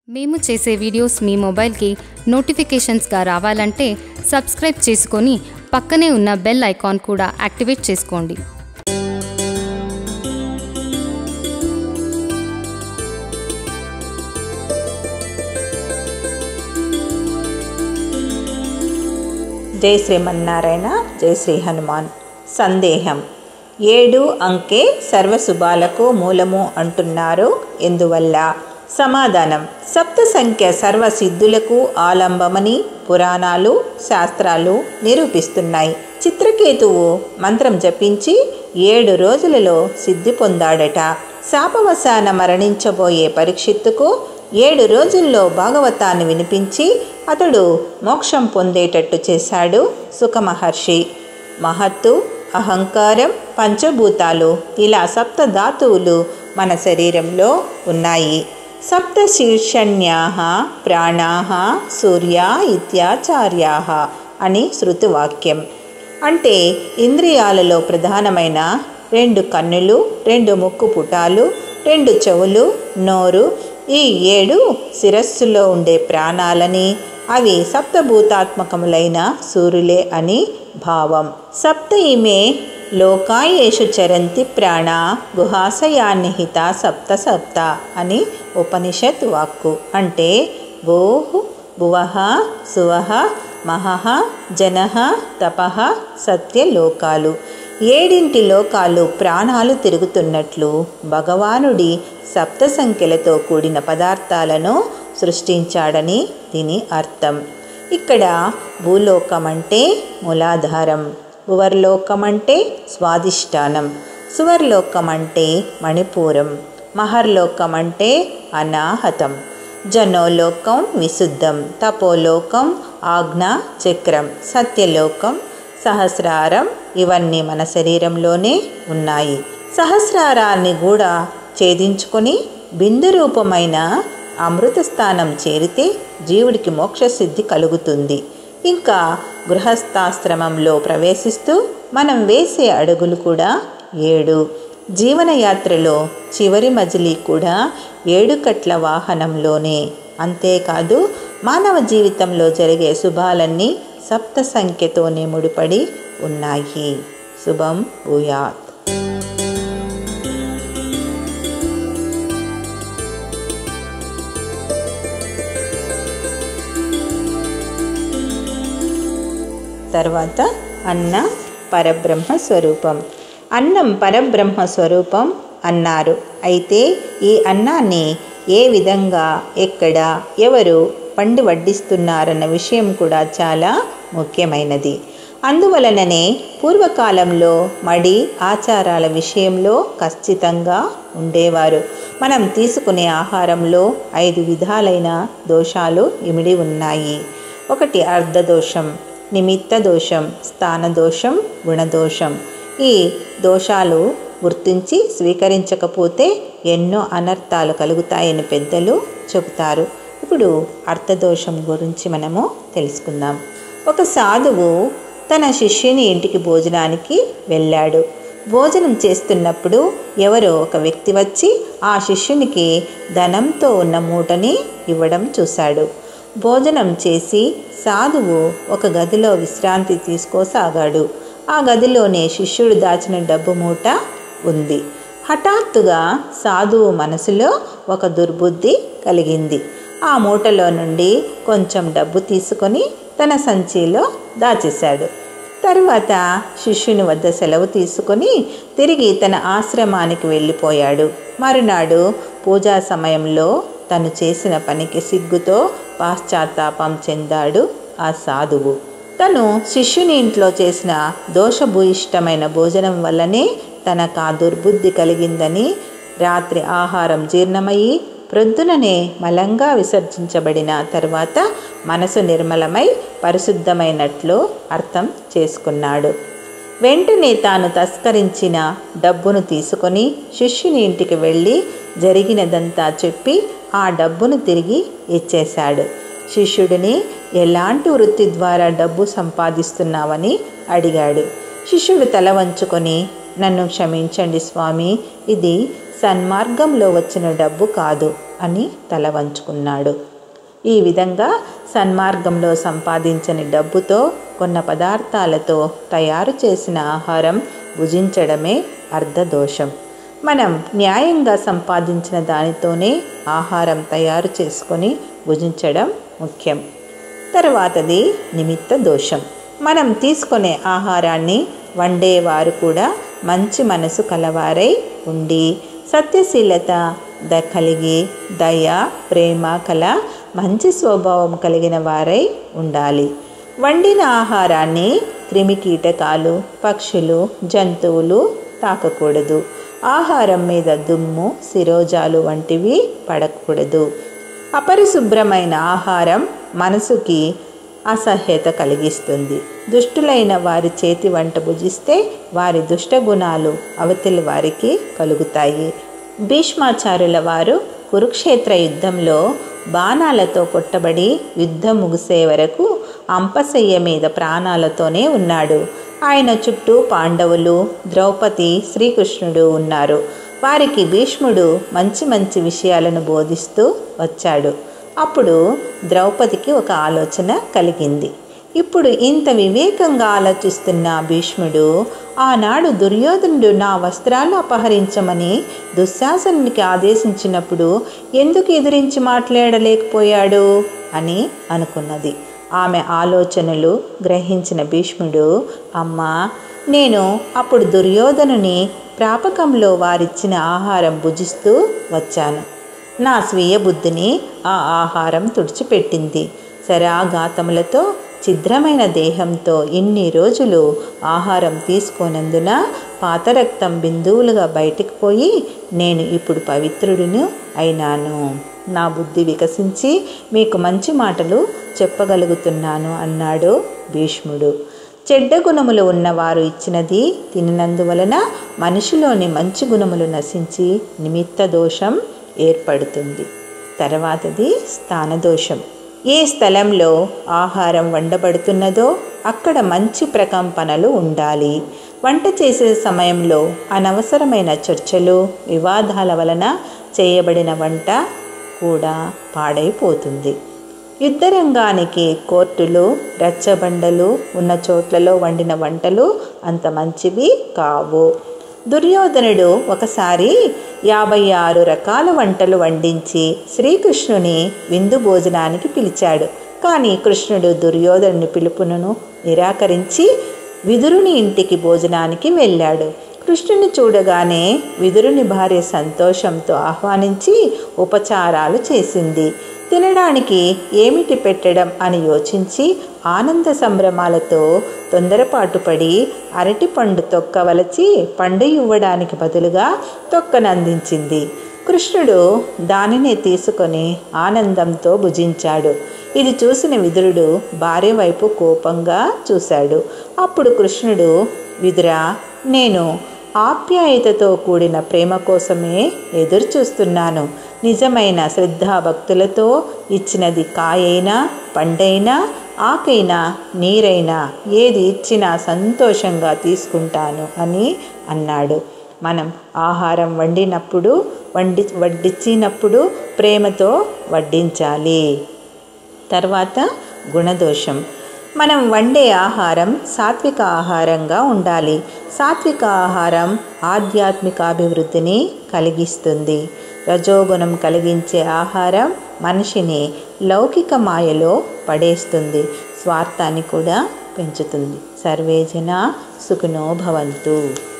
మేము చేసే వీడియోస్ మీ మొబైల్కి నోటిఫికేషన్స్గా రావాలంటే సబ్స్క్రైబ్ చేసుకొని పక్కనే ఉన్న బెల్ ఐకాన్ కూడా యాక్టివేట్ చేసుకోండి జై శ్రీమన్నారాయణ జై శ్రీ హనుమాన్ సందేహం ఏడు అంకె సర్వశుభాలకు మూలము అంటున్నారు ఎందువల్ల సమాధానం సప్త సంఖ్య సర్వ సిద్ధులకు ఆలంబమని పురాణాలు శాస్త్రాలు నిరూపిస్తున్నాయి చిత్రకేతువు మంత్రం జపించి ఏడు రోజులలో సిద్ధి పొందాడట శాపవశాన మరణించబోయే పరీక్షిత్తుకు ఏడు రోజుల్లో భాగవతాన్ని వినిపించి అతడు మోక్షం పొందేటట్టు చేశాడు సుఖమహర్షి మహత్తు అహంకారం పంచభూతాలు ఇలా సప్త ధాతువులు మన శరీరంలో ఉన్నాయి సప్త శీర్షణ్యా ప్రాణా సూర్య ఇత్యాచార్యా అని శృతివాక్యం అంటే ఇంద్రియాలలో ప్రధానమైన రెండు కన్నులు రెండు ముక్కు పుటాలు రెండు చెవులు నోరు ఈ ఏడు శిరస్సులో ఉండే ప్రాణాలని అవి సప్తభూతాత్మకములైన సూర్యులే అని భావం సప్త ఇమే లోకాయేషు చరంతి ప్రాణ గుహాశయాన్నిహిత సప్త సప్త అని ఉపనిషత్ వాక్కు అంటే గోహు భువః సువః మహః జనః తపః సత్యలోకాలు ఏడింటి లోకాలు ప్రాణాలు తిరుగుతున్నట్లు భగవానుడి సప్త సంఖ్యలతో కూడిన పదార్థాలను సృష్టించాడని దీని అర్థం ఇక్కడ భూలోకం అంటే మూలాధారం భువర్లోకం అంటే స్వాదిష్టానం సువర్లోకం అంటే మణిపూరం మహర్లోకం అంటే అనాహతం జనోలోకం విశుద్ధం తపోలోకం ఆజ్ఞ చక్రం సత్యలోకం సహస్రారం ఇవన్నీ మన శరీరంలోనే ఉన్నాయి సహస్రారాన్ని కూడా ఛేదించుకొని బిందు రూపమైన అమృత స్థానం చేరితే జీవుడికి మోక్షసిద్ధి కలుగుతుంది ఇంకా గృహస్థాశ్రమంలో ప్రవేశిస్తూ మనం వేసే అడుగులు కూడా ఏడు జీవనయాత్రలో చివరి మజిలీ కూడా ఏడు కట్ల వాహనంలోనే అంతేకాదు మానవ జీవితంలో జరిగే శుభాలన్నీ సప్త సంఖ్యతోనే ముడిపడి ఉన్నాయి శుభం భూయాత్ తర్వాత అన్న పరబ్రహ్మ స్వరూపం అన్నం పరబ్రహ్మ స్వరూపం అన్నారు అయితే ఈ అన్నాన్ని ఏ విధంగా ఎక్కడ ఎవరు పండి వడ్డిస్తున్నారన్న విషయం కూడా చాలా ముఖ్యమైనది అందువలననే పూర్వకాలంలో మడి ఆచారాల విషయంలో ఖచ్చితంగా ఉండేవారు మనం తీసుకునే ఆహారంలో ఐదు విధాలైన దోషాలు ఇమిడి ఉన్నాయి ఒకటి అర్ధదోషం నిమిత్త దోషం స్థాన దోషం గుణదోషం ఈ దోషాలు గుర్తించి స్వీకరించకపోతే ఎన్నో అనర్థాలు కలుగుతాయని పెద్దలు చెబుతారు ఇప్పుడు అర్థదోషం గురించి మనము తెలుసుకుందాం ఒక సాధువు తన శిష్యుని ఇంటికి భోజనానికి వెళ్ళాడు భోజనం చేస్తున్నప్పుడు ఎవరో ఒక వ్యక్తి వచ్చి ఆ శిష్యునికి ధనంతో ఉన్న మూటని ఇవ్వడం చూశాడు భోజనం చేసి సాధువు ఒక గదిలో విశ్రాంతి తీసుకోసాగాడు ఆ గదిలోనే శిష్యుడు దాచిన డబ్బు మూట ఉంది హఠాత్తుగా సాధువు మనసులో ఒక దుర్బుద్ధి కలిగింది ఆ మూటలో నుండి కొంచెం డబ్బు తీసుకొని తన సంచిలో దాచేశాడు తరువాత శిష్యుని వద్ద సెలవు తీసుకొని తిరిగి తన ఆశ్రమానికి వెళ్ళిపోయాడు మరునాడు పూజా సమయంలో తను చేసిన పనికి సిగ్గుతో పాశ్చాత్తాపం చెందాడు ఆ సాధువు తను శిష్యుని ఇంట్లో చేసిన దోషభూయిష్టమైన భోజనం వల్లనే తనకు ఆ దుర్బుద్ధి కలిగిందని రాత్రి ఆహారం జీర్ణమయ్యి ప్రొద్దుననే మలంగా విసర్జించబడిన తర్వాత మనసు నిర్మలమై పరిశుద్ధమైనట్లు అర్థం చేసుకున్నాడు వెంటనే తాను తస్కరించిన డబ్బును తీసుకొని శిష్యుని ఇంటికి వెళ్ళి జరిగినదంతా చెప్పి ఆ డబ్బును తిరిగి ఇచ్చేశాడు శిష్యుడిని ఎలాంటి వృత్తి ద్వారా డబ్బు సంపాదిస్తున్నావని అడిగాడు శిష్యుడు తల వంచుకొని నన్ను క్షమించండి స్వామి ఇది సన్మార్గంలో వచ్చిన డబ్బు కాదు అని తల వంచుకున్నాడు ఈ విధంగా సన్మార్గంలో సంపాదించని డబ్బుతో కొన్న పదార్థాలతో తయారు చేసిన ఆహారం భుజించడమే అర్ధదోషం మనం న్యాయంగా సంపాదించిన దానితోనే ఆహారం తయారు చేసుకొని భుజించడం ముఖ్యం తర్వాతది నిమిత్త దోషం మనం తీసుకునే ఆహారాన్ని వండేవారు కూడా మంచి మనసు కలవారై ఉండి సత్యశీలత ద కలిగి దయ ప్రేమ కల మంచి స్వభావం కలిగిన వారై ఉండాలి వండిన ఆహారాన్ని క్రిమికీటకాలు పక్షులు జంతువులు తాకకూడదు ఆహారం మీద దుమ్ము శిరోజాలు వంటివి పడకూడదు అపరిశుభ్రమైన ఆహారం మనసుకి అసహ్యత కలిగిస్తుంది దుష్టులైన వారి చేతి వంట భుజిస్తే వారి దుష్ట గుణాలు అవతలి వారికి కలుగుతాయి భీష్మాచార్యుల వారు కురుక్షేత్ర యుద్ధంలో బాణాలతో కొట్టబడి యుద్ధం ముగిసే వరకు అంపశయ్య మీద ప్రాణాలతోనే ఉన్నాడు ఆయన చుట్టూ పాండవులు ద్రౌపది శ్రీకృష్ణుడు ఉన్నారు వారికి భీష్ముడు మంచి మంచి విషయాలను బోధిస్తూ వచ్చాడు అప్పుడు ద్రౌపదికి ఒక ఆలోచన కలిగింది ఇప్పుడు ఇంత వివేకంగా ఆలోచిస్తున్న భీష్ముడు ఆనాడు దుర్యోధనుడు నా వస్త్రాలు అపహరించమని దుశ్శాసనునికి ఆదేశించినప్పుడు ఎందుకు ఎదిరించి మాట్లాడలేకపోయాడు అని అనుకున్నది ఆమె ఆలోచనలు గ్రహించిన భీష్ముడు అమ్మా నేను అప్పుడు దుర్యోధనుని ప్రాపకంలో వారిచ్చిన ఆహారం భుజిస్తూ వచ్చాను నా స్వీయ బుద్ధిని ఆ ఆహారం తుడిచిపెట్టింది శరాఘాతములతో ఛిద్రమైన దేహంతో ఇన్ని రోజులు ఆహారం తీసుకోనందున పాత రక్తం బిందువులుగా బయటికి పోయి నేను ఇప్పుడు పవిత్రుడును అయినాను నా బుద్ధి వికసించి మీకు మంచి మాటలు చెప్పగలుగుతున్నాను అన్నాడు భీష్ముడు చెడ్డ గుణములు ఉన్నవారు ఇచ్చినది తినినందువలన మనిషిలోని మంచి గుణములు నశించి నిమిత్త దోషం ఏర్పడుతుంది తర్వాతది స్థానదోషం ఏ స్థలంలో ఆహారం వండబడుతున్నదో అక్కడ మంచి ప్రకంపనలు ఉండాలి వంట చేసే సమయంలో అనవసరమైన చర్చలు వివాదాల వలన చేయబడిన వంట కూడా పాడైపోతుంది యుద్ధరంగానికి కోర్టులు రచ్చబండలు ఉన్న చోట్లలో వండిన వంటలు అంత మంచివి కావు దుర్యోధనుడు ఒకసారి యాభై ఆరు రకాల వంటలు వండించి శ్రీకృష్ణుని విందు భోజనానికి పిలిచాడు కానీ కృష్ణుడు దుర్యోధనుని పిలుపును నిరాకరించి విదురుని ఇంటికి భోజనానికి వెళ్ళాడు కృష్ణుని చూడగానే విదురుని భార్య సంతోషంతో ఆహ్వానించి ఉపచారాలు చేసింది తినడానికి ఏమిటి పెట్టడం అని యోచించి ఆనంద సంభ్రమాలతో తొందరపాటు పడి అరటి పండు తొక్కవలచి పండు ఇవ్వడానికి బదులుగా తొక్కనందించింది కృష్ణుడు దానిని తీసుకొని ఆనందంతో భుజించాడు ఇది చూసిన విదురుడు భార్య వైపు కోపంగా చూశాడు అప్పుడు కృష్ణుడు విదురా నేను ఆప్యాయతతో కూడిన ప్రేమ కోసమే ఎదురు చూస్తున్నాను నిజమైన శ్రద్ధాభక్తులతో ఇచ్చినది కాయైనా పండైనా ఆకైనా నీరైనా ఏది ఇచ్చినా సంతోషంగా తీసుకుంటాను అని అన్నాడు మనం ఆహారం వండినప్పుడు వండి వడ్డించినప్పుడు ప్రేమతో వడ్డించాలి తర్వాత గుణదోషం మనం వండే ఆహారం సాత్విక ఆహారంగా ఉండాలి సాత్విక ఆహారం ఆధ్యాత్మిక అభివృద్ధిని కలిగిస్తుంది రజోగుణం కలిగించే ఆహారం మనిషిని లౌకిక మాయలో పడేస్తుంది స్వార్థాన్ని కూడా పెంచుతుంది సర్వేజన సుఖినో భవంతు